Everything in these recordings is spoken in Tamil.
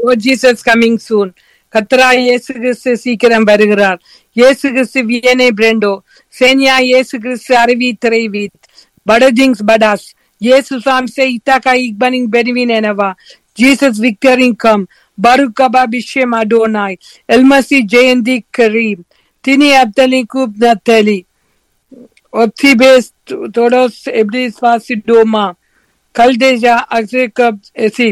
ஓ ஜீசஸ் கமிங் சூன் கத்ரா இயேசு கிறிஸ்து சீக்கிரம் வருகிறார் இயேசு கிறிஸ்து வியனே பிரேண்டோ சேனியா இயேசு கிறிஸ்து அறிவி திரைவீத் படஜிங்ஸ் படாஸ் இயேசு சாம்சே இத்தாக்கா இக்பனிங் பெருவின் எனவா ஜீசஸ் விக்டரிங் கம் பருக் கபா பிஷ்யம் அடோனாய் எல்மசி ஜெயந்தி கரீம் தினி அப்தலி கூப் நத்தலி Optibes todos ebris fasidoma. Caldeja axecab esi.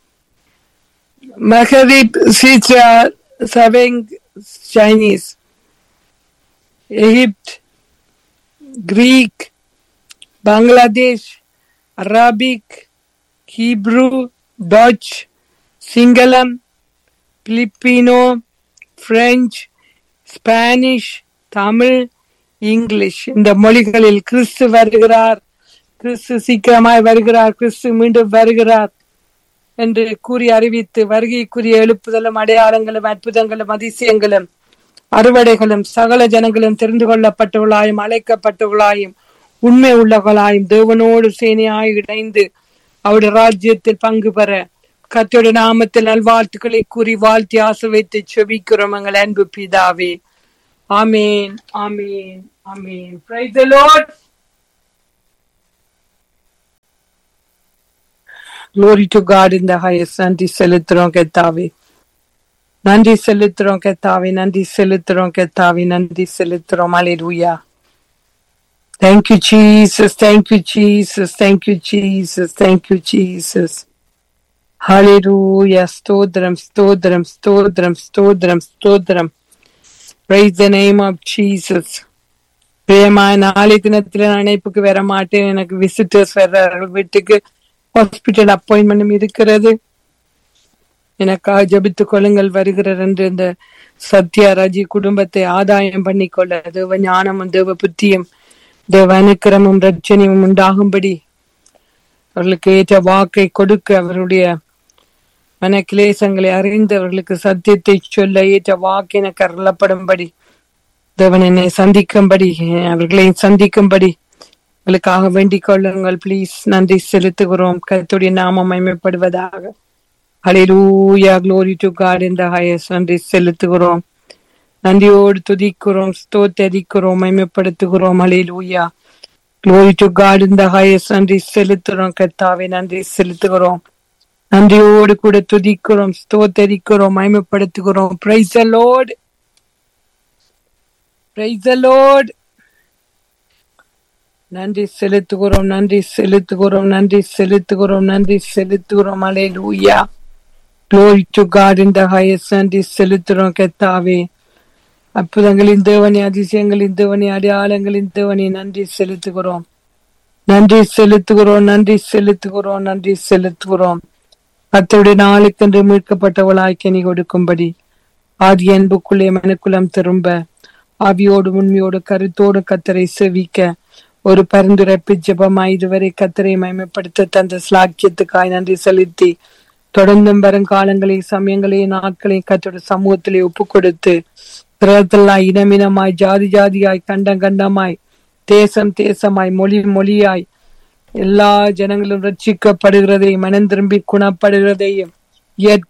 Maghrib sitra saving Chinese. Egypt, Greek, Bangladesh, Arabic, Hebrew, Dutch, Singalam, Filipino, French, Spanish, Tamil, English இந்த மொழிகளில் கிறிஸ்து வருகிறார் கிறிஸ்து சீக்கிரமாய் வருகிறார் கிறிஸ்து மீண்டும் வருகிறார் என்று கூறி அறிவித்து வருகைக்குரிய எழுப்புதலும் அடையாளங்களும் அற்புதங்களும் அதிசயங்களும் அறுவடைகளும் சகல ஜனங்களும் தெரிந்து கொள்ளப்பட்டவர்களாயும் அழைக்கப்பட்டவர்களாயும் உண்மை உள்ளவர்களாயும் தேவனோடு சேனையாய் இணைந்து அவருடைய ராஜ்யத்தில் பங்கு பெற கத்தோட நாமத்தில் நல்வாழ்த்துக்களை கூறி வாழ்த்தி ஆசிர்வைத்து செபிக்கிறோம் எங்கள் அன்பு பிதாவே Amen. Amen. Amen. Praise the Lord. Glory to God in the highest. நன்றி செலுத்துறோம் கெத்தாவே நன்றி செலுத்துறோம் கெத்தாவே நன்றி செலுத்துறோம் கெத்தாவே நன்றி செலுத்துறோம் அலையா Thank you, Jesus. Thank you, Jesus. Thank you, Jesus. Thank you, Jesus. Hallelujah. Stodram, stodram, stodram, stodram, stodram. Praise the name of Jesus. பிரியமா நாளை தினத்துல நான் இணைப்புக்கு வர மாட்டேன் எனக்கு விசிட்டர்ஸ் வர்றார்கள் வீட்டுக்கு ஹாஸ்பிட்டல் அப்பாயின்மெண்ட் இருக்கிறது எனக்காக ஜபித்துக் கொள்ளுங்கள் வருகிறார் என்று இந்த சத்யா ராஜி குடும்பத்தை ஆதாயம் பண்ணிக்கொள்ள தேவ ஞானமும் தேவ புத்தியும் தேவ அனுக்கிரமும் ரட்சணியும் உண்டாகும்படி அவர்களுக்கு ஏற்ற வாக்கை கொடுக்க அவருடைய மன கிளேசங்களை அறிந்து அவர்களுக்கு சத்தியத்தை சொல்ல ஏற்ற வாக்கின கருளப்படும்படி தேவன் என்னை சந்திக்கும்படி அவர்களை சந்திக்கும்படி உங்களுக்காக வேண்டிக் கொள்ளுங்கள் ப்ளீஸ் நன்றி செலுத்துகிறோம் கருத்துடைய நாமம் மைமைப்படுவதாக ஹalleluya glory to God in the highest நன்றி செலுத்துகிறோம் நன்றியோடு துதிக்கிறோம் ஸ்தோத்தரிக்கிறோம் மைமைப்படுத்துகிறோம் ஹalleluya glory to God in the highest நன்றி செலுத்துகிறோம் கர்த்தாவே நன்றி செலுத்துகிறோம் நன்றியோடு கூட துதிக்கிறோம் ஸ்தோத்தரிக்கிறோம் மயமப்படுத்துகிறோம் praise the Lord praise the Lord நன்றி செலுத்துகிறோம் நன்றி செலுத்துகிறோம் நன்றி செலுத்துகிறோம் நன்றி செலுத்துகிறோம் அலையலூயா glory to God in the highest நன்றி செலுத்துகிறோம் கெத்தாவே அற்புதங்களின் தேவனே அதிசயங்களின் தேவனே அடையாளங்களின் தேவனே நன்றி செலுத்துகிறோம் நன்றி செலுத்துகிறோம் நன்றி செலுத்துகிறோம் நன்றி செலுத்துகிறோம் கத்தருடைய நாளுக்கென்று மீட்கப்பட்டவளாய் கனி கொடுக்கும்படி ஆதி அன்புக்குள்ளே மனுக்குலம் திரும்ப ஆவியோடு உண்மையோடு கருத்தோடு கத்தரை செவிக்க ஒரு பரிந்துரைப்பு ஜெபமாய் இதுவரை கத்தரை மயமப்படுத்த தந்த ஸ்லாக்கியத்துக்காய் நன்றி செலுத்தி தொடர்ந்தும் வருங்காலங்களை சமயங்களை நாட்களை கத்தோட சமூகத்திலே ஒப்பு கொடுத்து கிரகத்தெல்லாம் இனமினமாய் ஜாதி ஜாதியாய் கண்டம் கண்டமாய் தேசம் தேசமாய் மொழி மொழியாய் எல்லா ஜனங்களும் ரட்சிக்கப்படுகிறதையும் மனம் திரும்பி குணப்படுகிறதையும் ஏற்க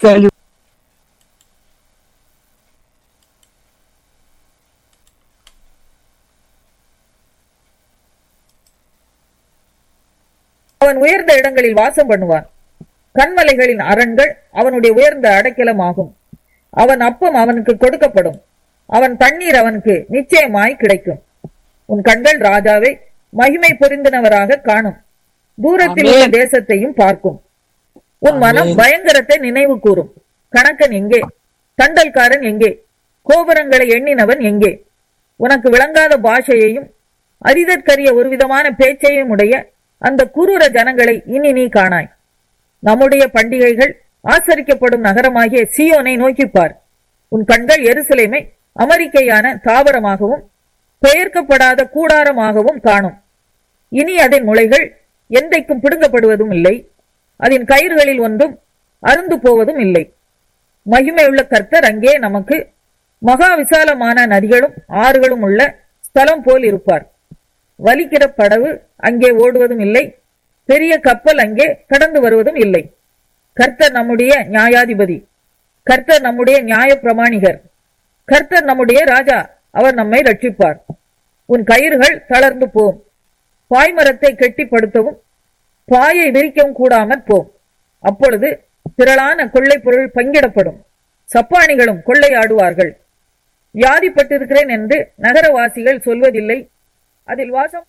அவன் உயர்ந்த இடங்களில் வாசம் பண்ணுவான் கண்மலைகளின் அரண்கள் அவனுடைய உயர்ந்த அடைக்கலமாகும் அவன் அப்பம் அவனுக்கு கொடுக்கப்படும் அவன் தண்ணீர் அவனுக்கு நிச்சயமாய் கிடைக்கும் உன் கண்கள் ராஜாவை மகிமை பொருந்தினவராக காணும் தூரத்தில் உள்ள ஆமென். தேசத்தையும் பார்க்கும் உன் மனம் ஆமென். பயங்கரத்தை நினைவு கூறும் கணக்கன் எங்கே தண்டல்காரன் எங்கே கோபுரங்களை எண்ணினவன் எங்கே உனக்கு விளங்காத பாஷையையும் அரிதற்கரிய ஒரு விதமான பேச்சையும் உடைய அந்த குரூர ஜனங்களை இனி நீ காணாய் நம்முடைய பண்டிகைகள் ஆசரிக்கப்படும் நகரமாகிய சியோனை நோக்கிப்பார் உன் கண்கள் எருசலேமை அமெரிக்கையான தாவரமாகவும் பெயர்க்கப்படாத கூடாரமாகவும் காணும் இனி அதன் முளைகள் எந்தைக்கும் பிடுங்கப்படுவதும் இல்லை அதன் கயிறுகளில் ஒன்றும் அருந்து போவதும் இல்லை மகிமையுள்ள கர்த்தர் அங்கே நமக்கு மகா விசாலமான நதிகளும் ஆறுகளும் உள்ள ஸ்தலம் போல் இருப்பார் வலிக்கிற படவு அங்கே ஓடுவதும் இல்லை பெரிய கப்பல் அங்கே கடந்து வருவதும் இல்லை கர்த்தர் நம்முடைய நியாயாதிபதி கர்த்தர் நம்முடைய நியாய பிரமாணிகர் கர்த்தர் நம்முடைய ராஜா அவர் நம்மை ரட்சிப்பார் உன் கயிறுகள் தளர்ந்து போம் பாய்மரத்தை கெட்டிப்படுத்தவும் பாயை விரிக்கவும் கூடாமற் போம் அப்பொழுது திரளான கொள்ளை பொருள் பங்கிடப்படும் சப்பானிகளும் கொள்ளையாடுவார்கள் வியாதிப்பட்டிருக்கிறேன் என்று நகரவாசிகள் சொல்வதில்லை அதில் வாசம்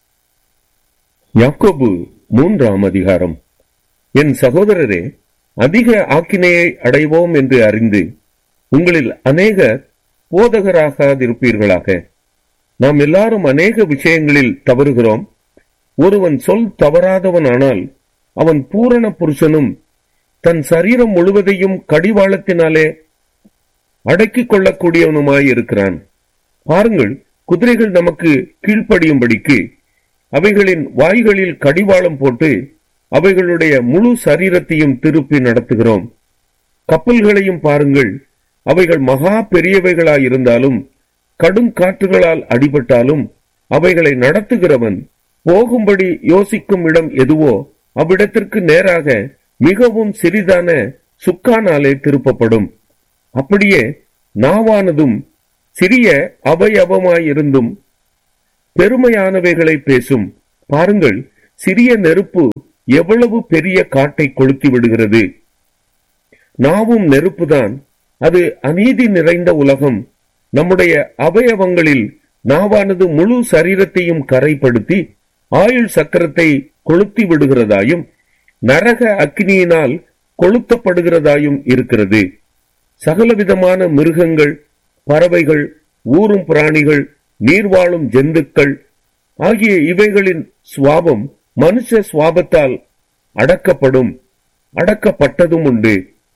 யாக்கோபு மூன்றாம் அதிகாரம் என் சகோதரரே அதிக ஆக்கினையை அடைவோம் என்று அறிந்து உங்களில் அநேகர் போதகராகாதிருப்பீர்களாக நாம் எல்லாரும் அநேக விஷயங்களில் தவறுகிறோம் ஒருவன் சொல் தவறாதவனானால் அவன் பூரண புருஷனும் தன் சரீரம் முழுவதையும் கடிவாளத்தினாலே அடக்கிக் கொள்ளக்கூடியவனுமாயிருக்கிறான் பாருங்கள் குதிரைகள் நமக்கு கீழ்ப்படியும்படிக்கு அவைகளின் வாய்களில் கடிவாளம் போட்டு அவைகளுடைய முழு சரீரத்தையும் திருப்பி நடத்துகிறோம் கப்பல்களையும் பாருங்கள் அவைகள் மகா பெரியவைகளாயிருந்தாலும் கடும் காற்றுகளால் அடிபட்டாலும் அவைகளை நடத்துகிறவன் போகும்படி யோசிக்கும் இடம் எதுவோ அவ்விடத்திற்கு நேராக மிகவும் சிறிதான சுக்கானாலே திருப்பப்படும் அப்படியே நாவானதும் சிறிய அவயவமாயிருந்தும் பெருமையானவைகளை பேசும் பாருங்கள் சிறிய நெருப்பு எவ்வளவு பெரிய காட்டை கொளுத்தி விடுகிறது நாவும் நெருப்புதான் அது அநீதி நிறைந்த உலகம் நம்முடைய அவயவங்களில் நாவானது முழு சரீரத்தையும் கரைப்படுத்தி ஆயுள் சக்கரத்தை கொளுத்தி விடுகிறதாயும் நரக அக்னியினால் கொளுத்தப்படுகிறதாயும் இருக்கிறது சகலவிதமான மிருகங்கள் பறவைகள் ஊரும் பிராணிகள் நீர்வாழும் ஜந்துக்கள் ஆகிய இவைகளின் சுவாபம் மனுஷ சுவாபத்தால் அடக்கப்படும் அடக்கப்பட்டதும் உண்டு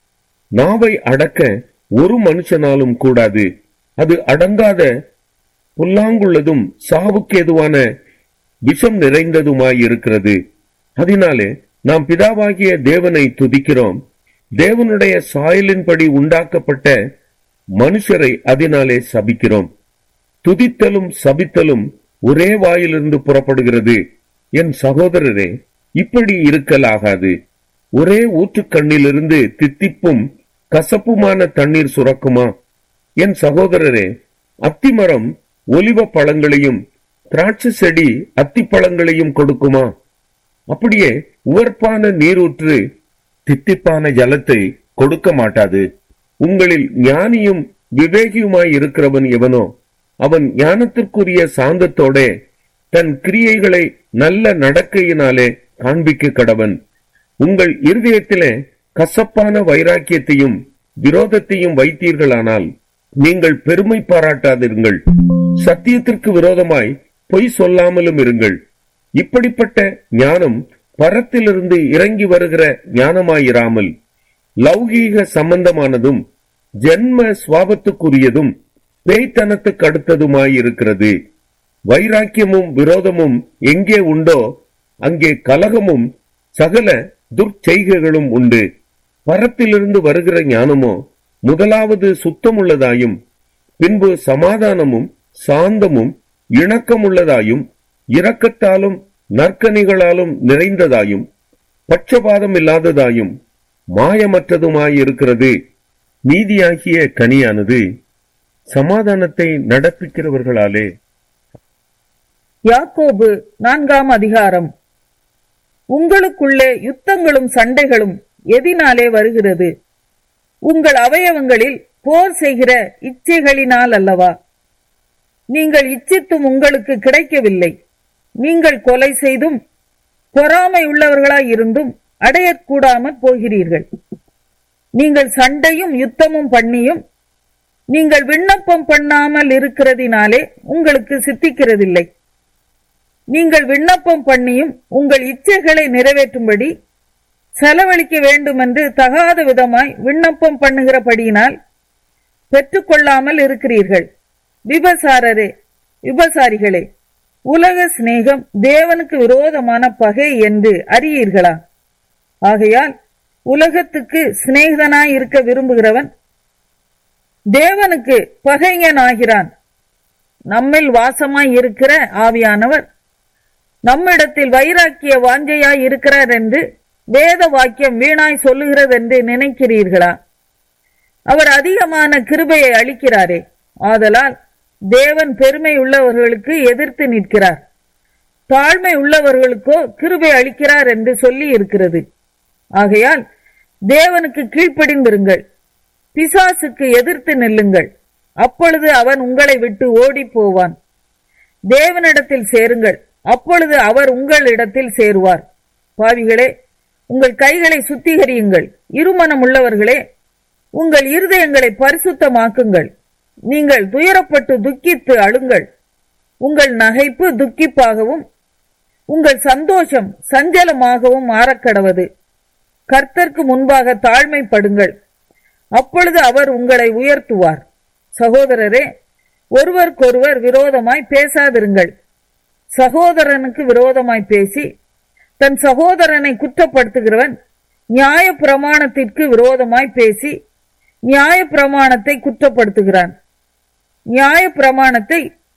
நாவை அடக்க ஒரு மனுஷனாலும் கூடாது அது அடங்காத புல்லாங்குள்ளதும் சாவுக்கேதுவான விஷம் நிறைந்ததுமாயிருக்கிறது அதனாலே நாம் பிதாவாகிய தேவனை துதிக்கிறோம் தேவனுடைய சாயலின்படி உண்டாக்கப்பட்ட மனுஷரை அதனாலே சபிக்கிறோம் துதித்தலும் சபித்தலும் ஒரே வாயிலிருந்து புறப்படுகிறது என் சகோதரரே இப்படி இருக்கலாகாது ஒரே ஊற்றுக்கண்ணிலிருந்து தித்திப்பும் கசப்புமான தண்ணீர் சுரக்குமா என் சகோதரரே அத்திமரம் ஒலிவ பழங்களையும் திராட்சை செடி அத்திப்பழங்களையும் கொடுக்குமா அப்படியே உவர்ப்பான நீரூற்று தித்திப்பான ஜலத்தை கொடுக்க மாட்டாது உங்களில் ஞானியும் விவேகியுமாய் இருக்கிறவன் எவனோ அவன் ஞானத்திற்குரிய சாந்தத்தோட தன் கிரியைகளை நல்ல நடக்கையினாலே காண்பிக்க கடவன் உங்கள் இருதயத்திலே கசப்பான வைராக்கியத்தையும் விரோதத்தையும் வைத்தீர்களானால் நீங்கள் பெருமை பாராட்டாதிருங்கள் சத்தியத்திற்கு விரோதமாய் பொய் சொல்லாமலும் இருங்கள் இப்படிப்பட்ட ஞானம் பரத்திலிருந்து இறங்கி வருகிற ஞானமாயிராமல் லௌகீக சம்பந்தமானதும் ஜென்ம சுவாபத்துக்குரியதும் பேய்த்தனத்துக்கு அடுத்ததுமாயிருக்கிறது வைராக்கியமும் விரோதமும் எங்கே உண்டோ அங்கே கலகமும் சகல துர்ச்செய்கைகளும் உண்டு பரத்திலிருந்து வருகிற ஞானமோ முதலாவது சுத்தமுள்ளதாயும் பின்பு சமாதானமும் சாந்தமும் இணக்கமுள்ளதாயும் இரக்கத்தாலும் நற்கனிகளாலும் நிறைந்ததாயும் பட்சபாதம் இல்லாததாயும் மாயமற்றதுமாயிருக்கிறது நீதியாகிய கனியானது சமாதானத்தை நடப்பிக்கிறவர்களாலே யாக்கோபு நான்காம் அதிகாரம் உங்களுக்குள்ளே யுத்தங்களும் சண்டைகளும் எதினாலே வருகிறது உங்கள் அவயவங்களில் போர் செய்கிற இச்சைகளினால் அல்லவா நீங்கள் இச்சித்தும் உங்களுக்கு கிடைக்கவில்லை நீங்கள் கொலை செய்தும் பொறாமை உள்ளவர்களாய் இருந்தும் அடையக்கூடாமற் போகிறீர்கள் நீங்கள் சண்டையும் யுத்தமும் பண்ணியும் நீங்கள் விண்ணப்பம் பண்ணாமல் இருக்கிறதினாலே உங்களுக்கு சித்திக்கிறதில்லை நீங்கள் விண்ணப்பம் பண்ணியும் உங்கள் இச்சைகளை நிறைவேற்றும்படி செலவழிக்க வேண்டுமென்று தகாத விதமாய் விண்ணப்பம் பண்ணுகிறபடியினால் பெற்றுக்கொள்ளாமல் இருக்கிறீர்கள் விபசாரரே விபசாரிகளே உலக சிநேகம் தேவனுக்கு விரோதமான பகை என்று அறியீர்களா ஆகையால் உலகத்துக்கு சிநேகிதனாய் இருக்க விரும்புகிறவன் தேவனுக்கு பகைஞனாகிறான் நம்மில் வாசமாய் இருக்கிற ஆவியானவர் நம்மிடத்தில் வைராக்கிய வாஞ்சையாய் இருக்கிறார் என்று வேத வாக்கியம் வீணாய் சொல்லுகிறது என்று நினைக்கிறீர்களா அவர் அதிகமான கிருபையை அளிக்கிறாரே ஆதலால் தேவன் பெருமை உள்ளவர்களுக்கு எதிர்த்து நிற்கிறார் தாழ்மை உள்ளவர்களுக்கோ கிருபை அளிக்கிறார் என்று சொல்லி இருக்கிறது ஆகையால் தேவனுக்கு கீழ்ப்படிந்திருங்கள் பிசாசுக்கு எதிர்த்து நில்லுங்கள் அப்பொழுது அவன் உங்களை விட்டு ஓடி போவான் தேவனிடத்தில் சேருங்கள் அப்பொழுது அவர் உங்களிடத்தில் சேருவார் பாவிகளே உங்கள் கைகளை சுத்திகரியுங்கள் இருமனம் உள்ளவர்களே உங்கள் இருதயங்களை பரிசுத்தமாக்குங்கள் நீங்கள் துயரப்பட்டு துக்கித்து அழுங்கள் உங்கள் நகைப்பு துக்கிப்பாகவும் உங்கள் சந்தோஷம் சஞ்சலமாகவும் மாறக்கடவது கர்த்தருக்கு முன்பாக தாழ்மைப்படுங்கள் அப்பொழுது அவர் உங்களை உயர்த்துவார் சகோதரரே ஒருவருக்கொருவர் விரோதமாய் பேசாதிருங்கள் சகோதரனுக்கு விரோதமாய் பேசி தன் சகோதரனை குற்றப்படுத்துகிறவன் நியாய பிரமாணத்திற்கு விரோதமாய் பேசி நியாய பிரமாணத்தை குற்றப்படுத்துகிறான் நியாய பிரமாணத்தை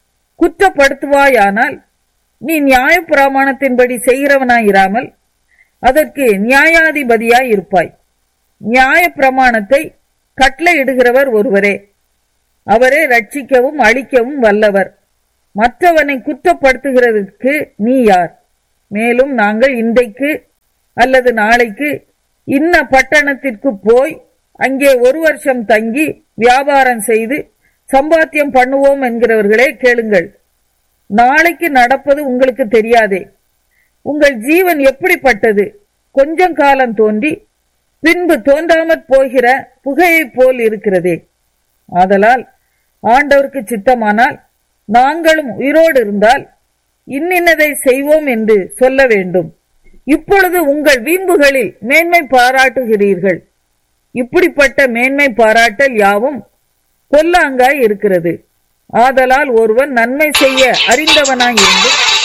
குற்றப்படுத்துவாயானால் நீ நியாய பிரமாணத்தின்படி செய்கிறவனாயிராமல் அதற்கு நியாயாதிபதியாய் இருப்பாய் நியாய பிரமாணத்தை கட்டளையிடுகிறவர் ஒருவரே அவரே ரட்சிக்கவும் அழிக்கவும் வல்லவர் மற்றவனை குற்றப்படுத்துகிறதற்கு நீ யார் மேலும் நாங்கள் இன்றைக்கு அல்லது நாளைக்கு இன்ன பட்டணத்திற்கு போய் அங்கே ஒரு வருஷம் தங்கி வியாபாரம் செய்து சம்பாத்தியம் பண்ணுவோம் என்கிறவர்களே கேளுங்கள் நாளைக்கு நடப்பது உங்களுக்கு தெரியாதே உங்கள் ஜீவன் எப்படிப்பட்டது கொஞ்சம் காலம் தோன்றி பின்பு தோன்றாமற் போகிற புகையைப் போல் இருக்கிறதே ஆதலால் ஆண்டவருக்கு சித்தமானால் நாங்களும் உயிரோடு இருந்தால் இன்னின்னதை செய்வோம் என்று சொல்ல வேண்டும் இப்பொழுது உங்கள் வீம்புகளில் மேன்மை பாராட்டுகிறீர்கள் இப்படிப்பட்ட மேன்மை பாராட்டல் யாவும் பொல்லாங்காய் இருக்கிறது ஆதலால் ஒருவன் நன்மை செய்ய அறிந்தவனாய் இருந்து